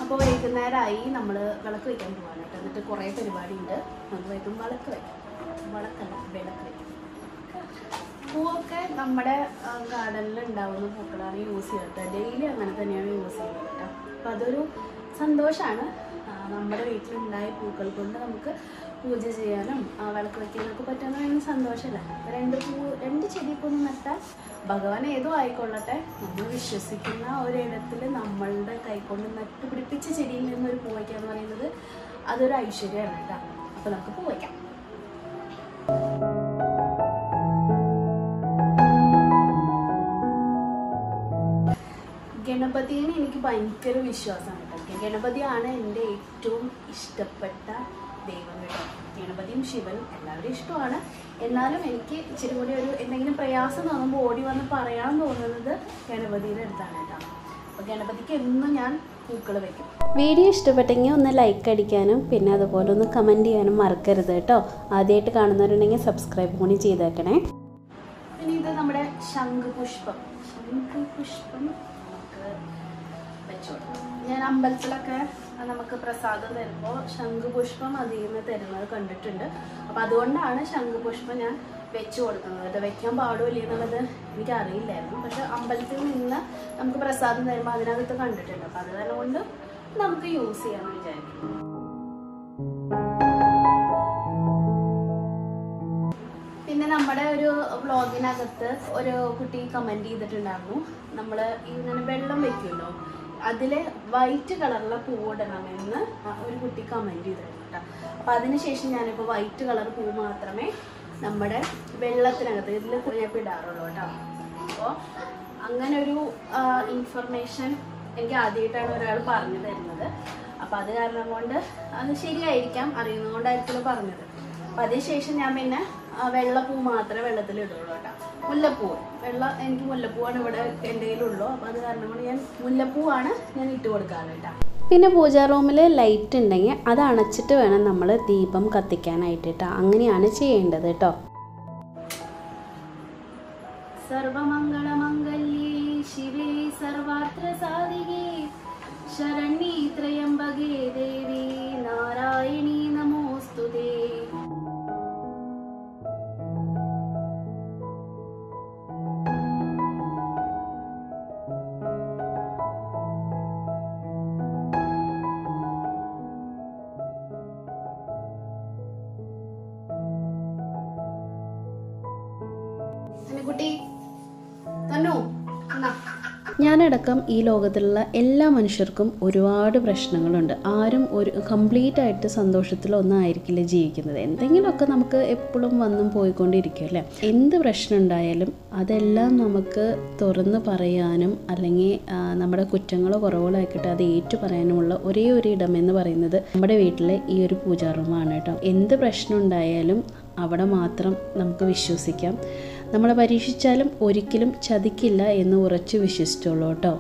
അപ്പോൾ വൈകുന്നേരമായി നമ്മൾ വിളക്ക് വയ്ക്കാൻ പോവാണ് കേട്ടോ എന്നിട്ട് കുറേ പരിപാടിയുണ്ട് നമുക്ക് വൈകും വിളക്ക് വയ്ക്കാം വിളക്കല്ല വിളക്ക് വയ്ക്കാം പൂവൊക്കെ നമ്മുടെ ഗാർഡനിൽ ഉണ്ടാവുന്ന പൂക്കളാണ് യൂസ് ചെയ്യുന്നത് ഡെയിലി അങ്ങനെ തന്നെയാണ് യൂസ് ചെയ്യുന്നത് കേട്ടോ അപ്പോൾ അതൊരു സന്തോഷമാണ് നമ്മുടെ വീട്ടിലുണ്ടായ പൂക്കൾ കൊണ്ട് നമുക്ക് പൂജ ചെയ്യാനും ആ, വിളക്ക് വയ്ക്കാനൊക്കെ പറ്റുന്ന ഭയങ്കര സന്തോഷമല്ല രണ്ട് പൂ രണ്ട് ചെടിയൊക്കെ ഒന്ന് നട്ടാൽ ഭഗവാൻ ഏതോ ആയിക്കൊള്ളട്ടെ നമ്മൾ വിശ്വസിക്കുന്ന ഒരിടത്തിൽ നമ്മളുടെ കൈകൊണ്ട് നട്ടുപിടിപ്പിച്ച ചെടിയിൽ നിന്ന് ഒരു പൂ വയ്ക്കുക എന്ന് പറയുന്നത് അതൊരു ഐശ്വര്യമാണ് കേട്ടോ അപ്പോൾ നമുക്ക് പൂ വയ്ക്കാം ഗണപതിനെ എനിക്ക് ഭയങ്കര വിശ്വാസമാണ് കേട്ടോ ഗണപതിയാണ് എൻ്റെ ഏറ്റവും ഇഷ്ടപ്പെട്ട ദൈവം കേട്ടോ ഗണപതിയും ശിവനും എല്ലാവരും ഇഷ്ടമാണ് എന്നാലും എനിക്ക് ഇച്ചിരി കൂടി ഒരു എന്തെങ്കിലും പ്രയാസം തോന്നുമ്പോൾ ഓടി വന്ന് പറയാൻ തോന്നുന്നത് ഗണപതിയുടെ അടുത്താണ് കേട്ടോ അപ്പോൾ ഗണപതിക്ക് എന്നും ഞാൻ പൂക്കൾ വെക്കും വീഡിയോ ഇഷ്ടപ്പെട്ടെങ്കിൽ ഒന്ന് ലൈക്ക് അടിക്കാനും പിന്നെ അതുപോലെ ഒന്ന് കമൻറ്റ് ചെയ്യാനും മറക്കരുത് കേട്ടോ ആദ്യമായിട്ട് കാണുന്നവരുണ്ടെങ്കിൽ സബ്സ്ക്രൈബ് കൂടി ചെയ്തേക്കണേ പിന്നെ ഇത് നമ്മുടെ ശംഖുപുഷ്പം ശംഖുപുഷ്പം നമുക്ക് വെച്ചു കൊടുക്കാം ഞാൻ അമ്പലത്തിലൊക്കെ നമുക്ക് പ്രസാദം തരുമ്പോൾ ശംഖുപുഷ്പം അതിൽ നിന്ന് തരുന്നത് കണ്ടിട്ടുണ്ട് അപ്പോൾ അതുകൊണ്ടാണ് ശംഖുപുഷ്പം ഞാൻ വെച്ചു കൊടുക്കുന്നത് ഇത് വെക്കാൻ പാടില്ല എന്നുള്ളത് എനിക്ക് അറിയില്ലായിരുന്നു പക്ഷെ അമ്പലത്തിൽ നിന്ന് നമുക്ക് പ്രസാദം തരുമ്പോൾ അതിനകത്ത് കണ്ടിട്ടുണ്ട് അപ്പോൾ അത് തന്നെ കൊണ്ട് നമുക്ക് യൂസ് ചെയ്യാമെന്ന് വിചാരിക്കുന്നു പിന്നെ നമ്മുടെ ഒരു വ്ളോഗിനകത്ത് ഒരു കുട്ടി കമന്റ് ചെയ്തിട്ടുണ്ടായിരുന്നു നമ്മൾ ഇങ്ങനെ വെള്ളം വെക്കുമല്ലോ അതില് വൈറ്റ് കളറിലെ പൂവിടണമെന്ന് ഒരു കുട്ടി കമന്റ് ചെയ്തിട്ടുണ്ട് കേട്ടോ അപ്പൊ അതിനുശേഷം ഞാനിപ്പോൾ വൈറ്റ് കളർ പൂ മാത്രമേ നമ്മുടെ വെള്ളത്തിനകത്ത് ഇതിൽ കുഴപ്പം ഇടാറുള്ളൂ കേട്ടോ അപ്പോൾ അങ്ങനെ ഒരു ഇൻഫർമേഷൻ എനിക്ക് ആദ്യമായിട്ടാണ് ഒരാൾ പറഞ്ഞു തരുന്നത് അപ്പൊ അത് കാരണം കൊണ്ട് അത് ശരിയായിരിക്കാം അറിയുന്നത് കൊണ്ടായിരിക്കുമല്ലോ പറഞ്ഞത് അപ്പൊ അതിനുശേഷം ഞാൻ പിന്നെ ആ വെള്ളപ്പൂ മാത്രമേ വെള്ളത്തിൽ ഇടുള്ളൂ കേട്ടോ മുല്ലപ്പൂ വെള്ള എനിക്ക് മുല്ലപ്പൂവാണ് ഇവിടെ എൻ്റെ കയ്യിലുള്ളൂ അപ്പൊ അത് കാരണം കൊണ്ട് ഞാൻ മുല്ലപ്പൂവാണ് ഞാൻ ഇട്ട് കൊടുക്കാറ് കേട്ടോ പിന്നെ പൂജാ റൂമിൽ ലൈറ്റ് ഉണ്ടെങ്കിൽ അത് അണച്ചിട്ട് വേണം നമ്മൾ ദീപം കത്തിക്കാനായിട്ട് കേട്ടോ അങ്ങനെയാണ് ചെയ്യേണ്ടത് കേട്ടോ സർവമംഗളമംഗല്യേ ശിവേ സർവാത്ര സാധികേ ശരണ്യേ ത്രയംബകേ ദേവി നാരായണീ നമോസ്തുതേ കുട്ടി തന്നു എന്നാ ഞാനടക്കം ഈ ലോകത്തിലുള്ള എല്ലാ മനുഷ്യർക്കും ഒരുപാട് പ്രശ്നങ്ങളുണ്ട് ആരും ഒരു കംപ്ലീറ്റ് ആയിട്ട് സന്തോഷത്തിലൊന്നും ആയിരിക്കില്ല ജീവിക്കുന്നത് എന്തെങ്കിലുമൊക്കെ നമുക്ക് എപ്പോഴും വന്നും പോയിക്കൊണ്ടിരിക്കും അല്ലേ എന്ത് പ്രശ്നം ഉണ്ടായാലും അതെല്ലാം നമുക്ക് തുറന്ന് പറയാനും അല്ലെങ്കിൽ ആ, നമ്മുടെ കുറ്റങ്ങളോ കുറവുകളോ ആയിക്കോട്ടെ അത് ഏറ്റു പറയാനുമുള്ള ഒരേ ഒരു ഇടം എന്ന് പറയുന്നത് നമ്മുടെ വീട്ടിലെ ഈ ഒരു പൂജാ റൂമാണ് കേട്ടോ എന്ത് പ്രശ്നം ഉണ്ടായാലും അവിടെ മാത്രം നമുക്ക് വിശ്വസിക്കാം നമ്മളെ പരീക്ഷിച്ചാലും ഒരിക്കലും ചതിക്കില്ല എന്ന് ഉറച്ചു വിശ്വസിച്ചോളൂ കേട്ടോ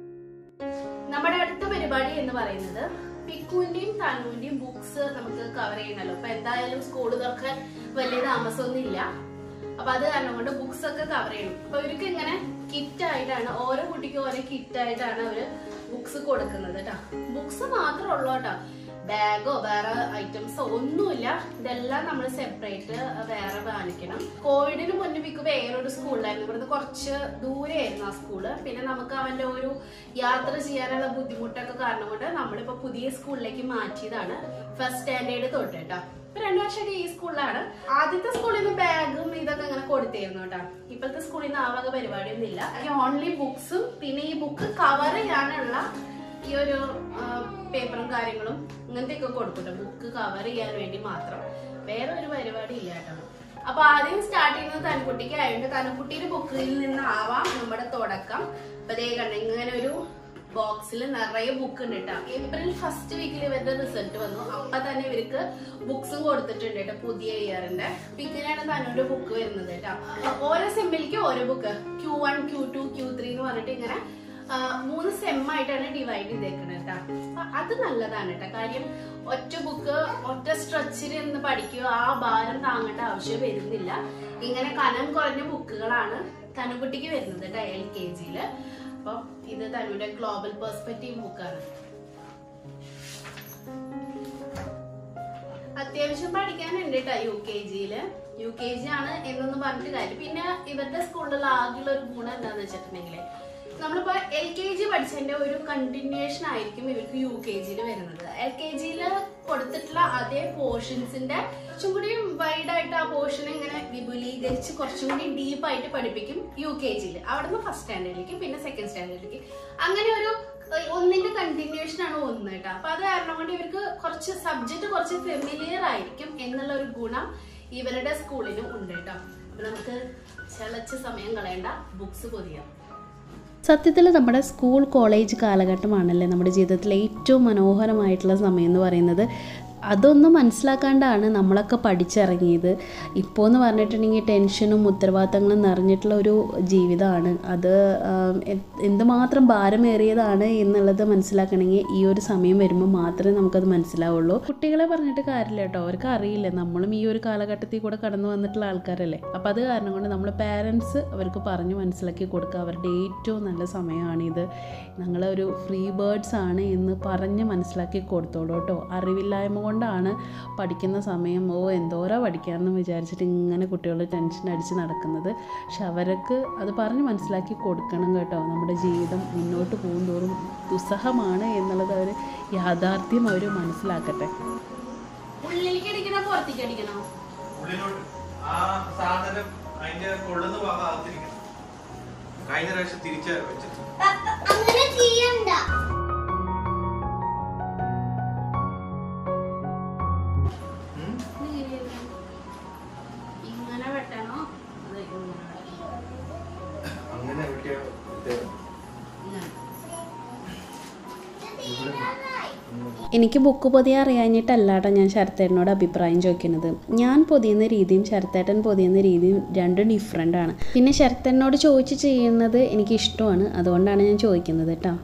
നമ്മുടെ അടുത്ത പരിപാടി എന്ന് പറയുന്നത് പിക്കുവിന്റെയും തനുവിന്റെയും ബുക്സ് നമുക്ക് കവർ ചെയ്യണല്ലോ അപ്പൊ എന്തായാലും സ്കൂൾ തുറക്കാൻ വലിയ താമസമൊന്നും ഇല്ല അപ്പൊ അത് കാരണം കൊണ്ട് ബുക്സ് ഒക്കെ കവർ ചെയ്യണം അപ്പൊ ഇവർക്ക് ഇങ്ങനെ കിറ്റ് ആയിട്ടാണ് ഓരോ കുട്ടിക്കും ഓരോ കിറ്റ് ആയിട്ടാണ് അവര് ബുക്സ് കൊടുക്കുന്നത് കേട്ടോ ബുക്സ് മാത്രമേ ഉള്ളൂ കേട്ടോ ബാഗോ വേറെ ഐറ്റംസോ ഒന്നുമില്ല ഇതെല്ലാം നമ്മൾ സെപ്പറേറ്റ് വേറെ വാങ്ങിക്കണം കോവിഡിന് മുന്നേ മിക്ക വേറൊരു സ്കൂളിലായിരുന്നു ഇവിടുന്ന് കുറച്ച് ദൂരെയായിരുന്നു ആ സ്കൂള് പിന്നെ നമുക്ക് അവന്റെ ഒരു യാത്ര ചെയ്യാനുള്ള ബുദ്ധിമുട്ടൊക്കെ കാരണം കൊണ്ട് നമ്മളിപ്പോ പുതിയ സ്കൂളിലേക്ക് മാറ്റിയതാണ് ഫസ്റ്റ് സ്റ്റാൻഡേർഡ് തൊട്ട് കേട്ടോ ഇപ്പൊ രണ്ടു വർഷമൊക്കെ ഈ സ്കൂളിലാണ് ആദ്യത്തെ സ്കൂളിൽ നിന്ന് ബാഗും ഇതൊക്കെ അങ്ങനെ കൊടുത്തിരുന്നു കേട്ടോ ഇപ്പോഴത്തെ സ്കൂളിൽ നിന്ന് ആ വക പരിപാടിയൊന്നും ഇല്ല ഓൺലി ബുക്സും പിന്നെ ഈ ബുക്ക് കവർ ചെയ്യാനുള്ള ഈ ഒരു പേപ്പറും കാര്യങ്ങളും ഇങ്ങനത്തെയൊക്കെ കൊടുക്കട്ടെ ബുക്ക് കവർ ചെയ്യാൻ വേണ്ടി മാത്രം വേറെ ഒരു പരിപാടി ഇല്ല കേട്ടോ അപ്പൊ ആദ്യം സ്റ്റാർട്ട് ചെയ്യുന്നത് തനുക്കുട്ടിക്ക് ആയതുകൊണ്ട് തനുക്കുട്ടിയുടെ ബുക്കിൽ നിന്നാവാം നമ്മുടെ തുടക്കം അപ്പൊ ദേ കണ്ട ഇങ്ങനെ ഒരു ബോക്സിൽ നിറയെ ബുക്ക് ഉണ്ട് കേട്ടോ ഏപ്രിൽ ഫസ്റ്റ് വീക്കിൽ ഇവരുടെ റിസൾട്ട് വന്നു അപ്പൊ തന്നെ ഇവർക്ക് ബുക്സും കൊടുത്തിട്ടുണ്ട് കേട്ടോ പുതിയ ഇയറിന്റെ അപ്പൊ ഇങ്ങനെയാണ് തന്നോട് ബുക്ക് വരുന്നത് കേട്ടോ അപ്പൊ ഓരോ സെമ്മിലേക്ക് ഓരോ book Q one Q two Q three എന്ന് പറഞ്ഞിട്ട് ഇങ്ങനെ ആ, മൂന്ന് സെം ആയിട്ടാണ് ഡിവൈഡ് ചെയ്തേക്കുന്നത് കേട്ടോ അപ്പൊ അത് നല്ലതാണ് കേട്ടോ കാര്യം ഒറ്റ ബുക്ക് ഒറ്റ സ്ട്രെച്ചിൽ നിന്ന് പഠിക്കുക ആ ഭാരം താങ്ങേണ്ട ആവശ്യം വരുന്നില്ല ഇങ്ങനെ കനം കുറഞ്ഞ ബുക്കുകളാണ് തനുകുട്ടിക്ക് വരുന്നത് കേട്ടോ എൽ കെ ജിയില് അപ്പം ഇത് തനുവിന്റെ ഗ്ലോബൽ പെർസ്പെക്റ്റീവ് ബുക്കാണ് അത്യാവശ്യം പഠിക്കാനുണ്ട് കേട്ടോ യു കെ ജിയില് യു കെ ജി ആണ് എന്നൊന്നും പറഞ്ഞിട്ട് കാര്യം പിന്നെ ഇവരുടെ സ്കൂളിലുള്ള ആകെയുള്ള ഒരു ഗുണം എന്താന്ന് വെച്ചിട്ടുണ്ടെങ്കിൽ നമ്മളിപ്പോ എൽ കെ ജി പഠിച്ചതിന്റെ ഒരു കണ്ടിന്യൂഷൻ ആയിരിക്കും ഇവർക്ക് യു കെ ജിയിൽ വരുന്നത് എൽ കെ ജിയിൽ കൊടുത്തിട്ടുള്ള അതേ പോർഷൻസിന്റെ കുറച്ചും കൂടി വൈഡ് ആയിട്ട് ആ പോർഷൻ ഇങ്ങനെ വിപുലീകരിച്ച് കുറച്ചും കൂടി ഡീപ്പ് ആയിട്ട് പഠിപ്പിക്കും യു കെ ജിയിൽ അവിടെ നിന്ന് ഫസ്റ്റ് സ്റ്റാൻഡേർഡിലേക്ക് പിന്നെ സെക്കൻഡ് സ്റ്റാൻഡേർഡിലേക്ക് അങ്ങനെ ഒരു ഏഹ്, ഒന്നിന്റെ കണ്ടിന്യൂഷൻ ആണ് ഒന്ന് കേട്ടോ അപ്പൊ അത് കാരണം കൊണ്ട് ഇവർക്ക് കുറച്ച് സബ്ജക്ട് കുറച്ച് ഫെമിലിയർ ആയിരിക്കും എന്നുള്ള ഒരു ഗുണം ഇവരുടെ സ്കൂളിനും ഉണ്ട് കേട്ടോ അപ്പൊ നമുക്ക് ചളച്ച് സമയം കളയണ്ട ബുക്സ് പൊതിയാം സത്യത്തിൽ നമ്മുടെ സ്കൂൾ കോളേജ് കാലഘട്ടമാണല്ലേ നമ്മുടെ ജീവിതത്തിലെ ഏറ്റവും മനോഹരമായിട്ടുള്ള സമയം എന്ന് പറയുന്നത് അതൊന്നും മനസ്സിലാക്കാണ്ടാണ് നമ്മളൊക്കെ പഠിച്ചിറങ്ങിയത് ഇപ്പോൾ എന്ന് പറഞ്ഞിട്ടുണ്ടെങ്കിൽ ടെൻഷനും ഉത്തരവാദിത്തങ്ങളും നിറഞ്ഞിട്ടുള്ള ഒരു ജീവിതമാണ് അത് ആം, എ- എന്തുമാത്രം ഭാരമേറിയതാണ് എന്നുള്ളത് മനസ്സിലാക്കണമെങ്കിൽ ഈ ഒരു സമയം വരുമ്പോൾ മാത്രമേ നമുക്കത് മനസ്സിലാവുള്ളൂ കുട്ടികളെ പറഞ്ഞിട്ട് കാര്യമില്ല കേട്ടോ അവർക്ക് അറിയില്ല നമ്മളും ഈ ഒരു കാലഘട്ടത്തിൽ കൂടെ കടന്നു വന്നിട്ടുള്ള ആൾക്കാരല്ലേ അപ്പോൾ അത് കാരണം കൊണ്ട് നമ്മൾ പാരൻസ് അവർക്ക് പറഞ്ഞു മനസ്സിലാക്കി കൊടുക്കുക അവരുടെ ഏറ്റവും നല്ല സമയമാണിത് ഞങ്ങളൊരു ഫ്രീ ബേർഡ്സ് ആണ് എന്ന് പറഞ്ഞ് മനസ്സിലാക്കി കൊടുത്തോളൂ കേട്ടോ അറിവില്ലായ്മ കൊണ്ടാണ് പഠിക്കുന്ന സമയം ഓ എന്തോരാ പഠിക്കാമെന്ന് വിചാരിച്ചിട്ട് ഇങ്ങനെ കുട്ടികൾ ടെൻഷൻ അടിച്ച് നടക്കുന്നത് പക്ഷെ അവർക്ക് അത് പറഞ്ഞ് മനസ്സിലാക്കി കൊടുക്കണം കേട്ടോ നമ്മുടെ ജീവിതം മുന്നോട്ട് പോകുന്തോറും ദുസ്സഹമാണ് എന്നുള്ളത് അവർ യാഥാർത്ഥ്യം അവർ മനസ്സിലാക്കട്ടെ ഉള്ളിലേക്ക് അടിക്കണോ പുറത്തേക്ക് അടിക്കണോ ഉള്ളിലോട്ട് ആ സാധനം അതിന്റെ കൊള്ളുന്ന ഭാഗം അകത്തിരിക്കണം കഴിഞ്ഞ പ്രാവശ്യം തിരിച്ച വെച്ചത് അങ്ങനെ ചെയ്യണ്ട ഉം? ഇത് എങ്ങനെയാണ്? ഇങ്ങനെ വെട്ടണോ അത് ഇങ്ങനെ വെട്ടണോ? അങ്ങനെ വെട്ടിയ ഇത് ഇങ്ങനെ. എനിക്ക് ബുക്ക് പൊതിയാൻ അറിയാഞ്ഞിട്ടല്ല കേട്ടോ ഞാൻ ശരത്തേട്ടനോട് അഭിപ്രായം ചോദിക്കുന്നത് ഞാൻ പൊതിയുന്ന രീതിയും ശരത്തേട്ടൻ പൊതിയുന്ന രീതിയും രണ്ടും ഡിഫറെൻ്റ് ആണ് പിന്നെ ശരത്തേട്ടനോട് ചോദിച്ച് ചെയ്യുന്നത് എനിക്ക് ഇഷ്ടമാണ് അതുകൊണ്ടാണ് ഞാൻ ചോദിക്കുന്നത് കേട്ടോ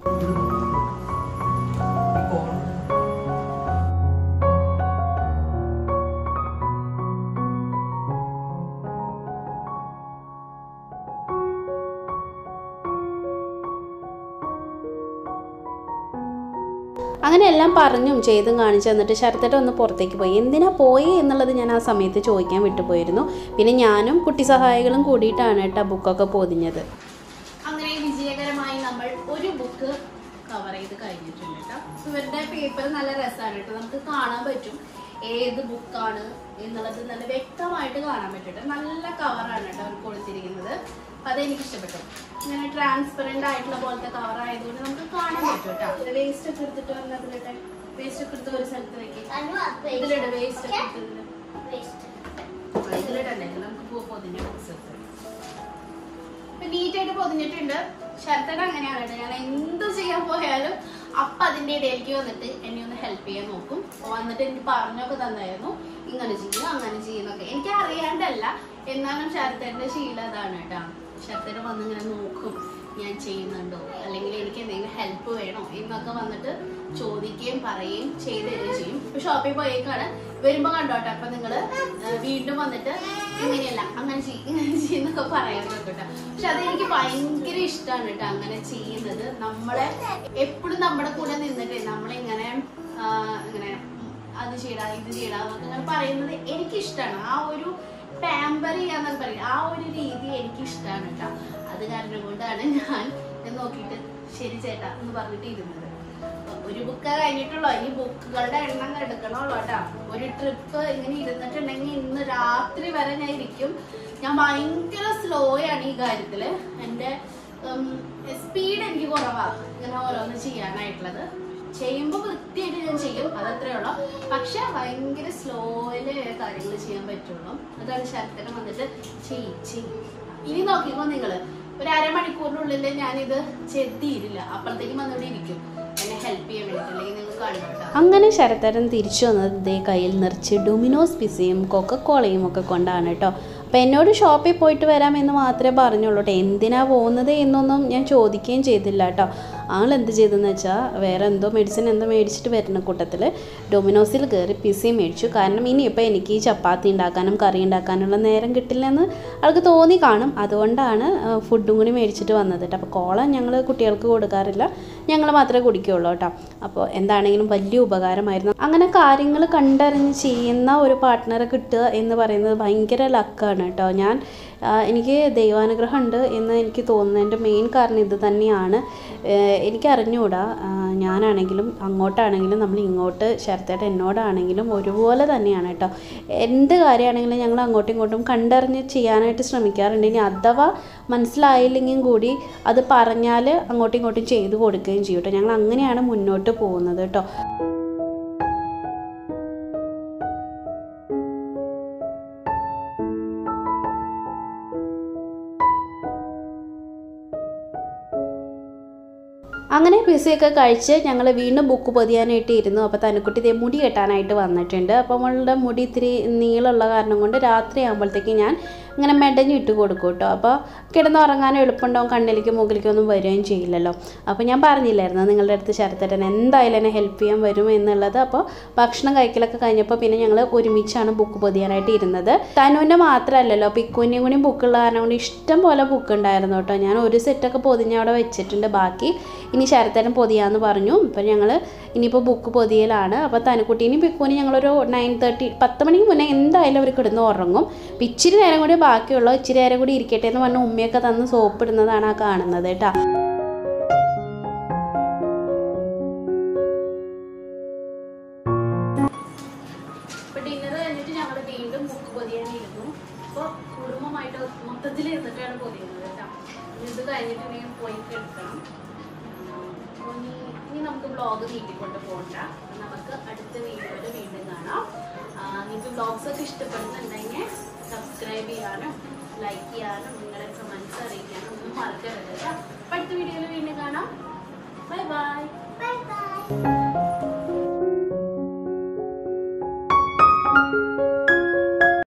അങ്ങനെ എല്ലാം പറഞ്ഞും ചെയ്തും കാണിച്ചു തന്നിട്ട് ശരത്തേട്ട ഒന്ന് പുറത്തേക്ക് പോയി എന്തിനാ പോയി എന്നുള്ളത് ഞാൻ ആ സമയത്ത് ചോദിക്കാൻ വിട്ടുപോയിരുന്നു പിന്നെ ഞാനും കുട്ടി സഹായികളും കൂടിയിട്ടാണ് കേട്ടോ ബുക്കൊക്കെ പൊതിഞ്ഞത് അങ്ങനെ വിജയകരമായി നമ്മൾ ഒരു ബുക്ക് കവർ ചെയ്ത് കഴിഞ്ഞിട്ടുണ്ട് കേട്ടോ ഇവരുടെ പേപ്പർ നല്ല രസമാണ് കേട്ടോ നമുക്ക് കാണാൻ പറ്റും ഏത് ബുക്കാണ് എന്നുള്ളത് നല്ല വ്യക്തമായിട്ട് കാണാൻ പറ്റും കേട്ടോ നല്ല കവറാണ് കേട്ടോ അവർ കൊടുത്തിരിക്കുന്നത് അപ്പൊ അതെനിക്ക് ഇഷ്ടപ്പെട്ടു ഇങ്ങനെ ട്രാൻസ്പെറന്റ് ആയിട്ടുള്ള പോലത്തെ കവർ ആയതുകൊണ്ട് നമുക്ക് കാണാൻ പറ്റും കേട്ടോ വേസ്റ്റ് ഒക്കെ എടുത്തിട്ട് വന്നതിലിട്ടെ വേസ്റ്റ് ഒക്കെ എടുത്ത് ഒരു സ്ഥലത്ത് വെക്കും ഇതിലിടെ വേസ്റ്റ് ഒക്കെ എടുത്തിട്ടുണ്ട് ഇതിലിടണ്ടേ നമുക്ക് പോ- പൊതിഞ്ഞ ബുക്സ് എടുത്ത് നീറ്റ് ആയിട്ട് പൊതിഞ്ഞിട്ടുണ്ട് ശരത്തട അങ്ങനെയാണ് കേട്ടോ ഞാൻ എന്ത് ചെയ്യാൻ പോയാലും അപ്പൊ അതിന്റെ ഇടയിലേക്ക് വന്നിട്ട് എന്നെ ഒന്ന് ഹെൽപ്പ് ചെയ്യാൻ നോക്കും വന്നിട്ട് എനിക്ക് പറഞ്ഞൊക്കെ തന്നായിരുന്നു ഇങ്ങനെ ചെയ്യും അങ്ങനെ ചെയ്യുന്നൊക്കെ എനിക്ക് അറിയാണ്ടല്ല എന്നാലും ശരത്തേന്റെ ശീലം അതാണ് കേട്ടോ ശരത്തേടെ വന്ന് ഇങ്ങനെ നോക്കും ഞാൻ ചെയ്യുന്നുണ്ടോ അല്ലെങ്കിൽ എനിക്ക് എന്തെങ്കിലും ഹെൽപ്പ് വേണോ എന്നൊക്കെ വന്നിട്ട് ചോദിക്കുകയും പറയുകയും ചെയ്ത് തരികയും ചെയ്യും ഇപ്പൊ ഷോപ്പിൽ പോയേക്കാണ് വരുമ്പോ കണ്ടോട്ടെ അപ്പൊ നിങ്ങള് ഏഹ്, വീണ്ടും വന്നിട്ട് ഇങ്ങനെയല്ല അങ്ങനെ ചെയ്യും ഇങ്ങനെ ചെയ്യുന്നൊക്കെ പറയാൻ കേട്ടോ പക്ഷെ അതെനിക്ക് ഭയങ്കര ഇഷ്ടമാണ് കേട്ടോ അങ്ങനെ ചെയ്യുന്നത് നമ്മളെ എപ്പോഴും നമ്മുടെ കൂടെ നിന്നിട്ട് നമ്മളിങ്ങനെ ആഹ്, ഇങ്ങനെ അത് ചെയ്യടാ ഇത് ചെയ്യടാ എന്നൊക്കെ ഇങ്ങനെ പറയുന്നത് എനിക്കിഷ്ടമാണ് ആ ഒരു പാമ്പർ ചെയ്യാന്നൊക്കെ പറയും ആ ഒരു രീതി എനിക്ക് ഇഷ്ടമാണ് കേട്ടോ അത് കാരണം കൊണ്ടാണ് ഞാൻ ഇത് നോക്കിയിട്ട് ശരി ചേട്ടാ എന്ന് പറഞ്ഞിട്ട് ഇരുന്നത് അപ്പൊ ഒരു ബുക്ക് കഴിഞ്ഞിട്ടുള്ളൂ ഇനി ബുക്കുകളുടെ എണ്ണം എടുക്കണുള്ളൂ കേട്ടോ ഒരു ട്രിപ്പ് ഇങ്ങനെ ഇരുന്നിട്ടുണ്ടെങ്കിൽ ഇന്ന് രാത്രി വരെ ഞാൻ ഇരിക്കും ഞാൻ ഭയങ്കര സ്ലോ ആണ് ഈ കാര്യത്തില് എന്റെ സ്പീഡ് എനിക്ക് കുറവാ ഇങ്ങനെ ഓരോന്ന് ചെയ്യാനായിട്ടുള്ളത് ചെയ്യുമ്പോൾ വൃത്തിയായിട്ട് ഞാൻ ചെയ്യും അതത്രേ ഉള്ളൂ പക്ഷെ ഭയങ്കര സ്ലോയില് കാര്യങ്ങൾ ചെയ്യാൻ പറ്റുള്ളൂ അതാണ് ശരത്തിന് വന്നിട്ട് ചെയ് ചെയ് ഇനി നോക്കിക്കോ നിങ്ങള് ഒരു അരമണിക്കൂറിനുള്ളിൽ ഞാനിത് ചെത്തിയില്ല അപ്പോഴത്തേക്കും വന്നിവിടെ ഇരിക്കും എന്നെ ഹെൽപ്പ് ചെയ്യാൻ വേണ്ടിയിട്ട് അല്ലെങ്കിൽ നിങ്ങൾ കണ്ടോട്ടോ അങ്ങനെ ശരത്തരൻ തിരിച്ചു വന്നത് ഇതേ കയ്യിൽ നിറച്ച് ഡൊമിനോസ് പിസയും കൊക്കക്കോളയും ഒക്കെ കൊണ്ടാണ് കേട്ടോ അപ്പോൾ എന്നോട് ഷോപ്പിൽ പോയിട്ട് വരാമെന്ന് മാത്രമേ പറഞ്ഞുള്ളൂ കേട്ടോ എന്തിനാ പോകുന്നത് എന്നൊന്നും ഞാൻ ചോദിക്കുകയും ചെയ്തില്ല കേട്ടോ ആൾ എന്ത് ചെയ്തെന്ന് വെച്ചാൽ വേറെ എന്തോ മെഡിസിൻ എന്തോ മേടിച്ചിട്ട് വരുന്ന കൂട്ടത്തിൽ ഡൊമിനോസിൽ കയറി പിസി മേടിച്ചു കാരണം ഇനിയിപ്പോൾ എനിക്ക് ഈ ചപ്പാത്തി ഉണ്ടാക്കാനും കറി ഉണ്ടാക്കാനുള്ള നേരം കിട്ടില്ലെന്ന് ആൾക്ക് തോന്നി കാണും അതുകൊണ്ടാണ് ആ, ഫുഡും കൂടി മേടിച്ചിട്ട് വന്നത് കേട്ടോ അപ്പോൾ കോള ഞങ്ങൾ കുട്ടികൾക്ക് കൊടുക്കാറില്ല ഞങ്ങൾ മാത്രമേ കുടിക്കുകയുള്ളൂ കേട്ടോ അപ്പോൾ എന്താണെങ്കിലും വലിയ ഉപകാരമായിരുന്നു അങ്ങനെ കാര്യങ്ങൾ കണ്ടറിഞ്ഞ് ചെയ്യുന്ന ഒരു പാർട്ട്ണറെ കിട്ടുക എന്ന് പറയുന്നത് ഭയങ്കര ലക്കാണ് കേട്ടോ ഞാൻ ആ, എനിക്ക് ദൈവാനുഗ്രഹം ഉണ്ട് എന്ന് എനിക്ക് തോന്നുന്നതിൻ്റെ മെയിൻ കാരണം ഇത് തന്നെയാണ് ഏഹ് എനിക്ക് അറിഞ്ഞുകൂടാ ആ, ഞാനാണെങ്കിലും അങ്ങോട്ടാണെങ്കിലും നമ്മൾ ഇങ്ങോട്ട് ശരത്തേട്ട എന്നോടാണെങ്കിലും ഒരുപോലെ തന്നെയാണ് കേട്ടോ എന്ത് കാര്യമാണെങ്കിലും ഞങ്ങൾ അങ്ങോട്ടും ഇങ്ങോട്ടും കണ്ടറിഞ്ഞ് ചെയ്യാനായിട്ട് ശ്രമിക്കാറുണ്ട് ഇനി അഥവാ മനസ്സിലായില്ലെങ്കിൽ കൂടി അത് പറഞ്ഞാൽ അങ്ങോട്ടും ഇങ്ങോട്ടും ചെയ്തു കൊടുക്കുകയും ചെയ്യും കേട്ടോ ഞങ്ങൾ അങ്ങനെയാണ് മുന്നോട്ട് പോകുന്നത് കേട്ടോ അങ്ങനെ പിസയൊക്കെ കഴിച്ച് ഞങ്ങൾ വീണ്ടും ബുക്ക് പൊതിയാനായിട്ട് ഇരുന്നു അപ്പോൾ തനുക്കുട്ടി ഇതേ മുടി കെട്ടാനായിട്ട് വന്നിട്ടുണ്ട് അപ്പോൾ നമ്മളുടെ മുടി ഇത്തിരി നീളമുള്ള കാരണം കൊണ്ട് രാത്രി ആകുമ്പോഴത്തേക്ക് ഞാൻ ഇങ്ങനെ മെടഞ്ഞ് ഇട്ട് കൊടുക്കും കേട്ടോ അപ്പോൾ കിടന്നുറങ്ങാനും എളുപ്പമുണ്ടാവും കണ്ണിലേക്കും മുകളിലേക്കും ഒന്നും വരികയും ചെയ്യില്ലല്ലോ അപ്പോൾ ഞാൻ പറഞ്ഞില്ലായിരുന്നു നിങ്ങളുടെ അടുത്ത് ശരത്തേട്ടൻ എന്തായാലും എന്നെ ഹെൽപ്പ് ചെയ്യാൻ വരും എന്നുള്ളത് അപ്പോൾ ഭക്ഷണം കഴിക്കലൊക്കെ കഴിഞ്ഞപ്പോൾ പിന്നെ ഞങ്ങൾ ഒരുമിച്ചാണ് ബുക്ക് പൊതിയാനായിട്ട് ഇരുന്നത് തനുവിൻ്റെ മാത്രമല്ലല്ലോ പിക്കുവിൻ്റെയും കൂടി ബുക്കുള്ള കാരണം കൊണ്ട് ഇഷ്ടം പോലെ ബുക്ക് ഉണ്ടായിരുന്നു കേട്ടോ ഞാൻ ഒരു സെറ്റൊക്കെ പൊതിഞ്ഞ് അവിടെ വെച്ചിട്ടുണ്ട് ബാക്കി ഇനി ശരത്തേട്ടൻ പൊതിയാന്ന് പറഞ്ഞു അപ്പോൾ ഞങ്ങൾ ഇനിയിപ്പോൾ ബുക്ക് പൊതിയലാണ് അപ്പോൾ തനുക്കുട്ടീനെയും പിക്കുവിനും ഞങ്ങളൊരു നയൻ തേർട്ടി പത്ത് മണിക്ക് മുന്നേ എന്തായാലും അവർ കിടന്ന് ഉറങ്ങും അപ്പം ഇച്ചിരി നേരം കൂടി ബാക്കിയുള്ളൂ ഇച്ചിരി നേരം കൂടി ഇരിക്കട്ടെ എന്ന് പറഞ്ഞ് ഉമ്മയൊക്കെ തന്ന് സോപ്പ് ഇടുന്നതാണ് ആ കാണുന്നത് കേട്ടോ അപ്പൊ ഡിന്നർ കഴിഞ്ഞിട്ട് ഞങ്ങൾ വീണ്ടും ബുക്ക് പൊതിയാനിരുന്നു അപ്പോൾ കുടുംബമായിട്ട് മൊത്തത്തിൽ ഇരുന്നിട്ടാണ് പൊതിയുന്നത് കേട്ടോ ഇനി ഇത് കഴിഞ്ഞിട്ടുണ്ടെങ്കിൽ പോയി എടുക്കണം അപ്പോൾ ഇനി ഇനി നമുക്ക് വ്ളോഗ് നീട്ടിക്കൊണ്ട് പോകണ്ട അപ്പോൾ നമുക്ക് അടുത്ത വീഡിയോയിൽ വീണ്ടും കാണാം ആ, നിങ്ങൾക്ക് വ്ളോഗ്സ് ഒക്കെ ഇഷ്ടപ്പെടുന്നുണ്ടെങ്കിൽ സബ്സ്ക്രൈബ് ചെയ്യാനും ലൈക്ക് ചെയ്യാനും നിങ്ങളുടെ കമൻസ് അറിയിക്കാനും ഒന്നും മറക്കരുത് കേട്ടോ അപ്പോൾ അടുത്ത വീഡിയോയിൽ വീണ്ടും കാണാം ബൈ ബൈ ബൈ ബൈ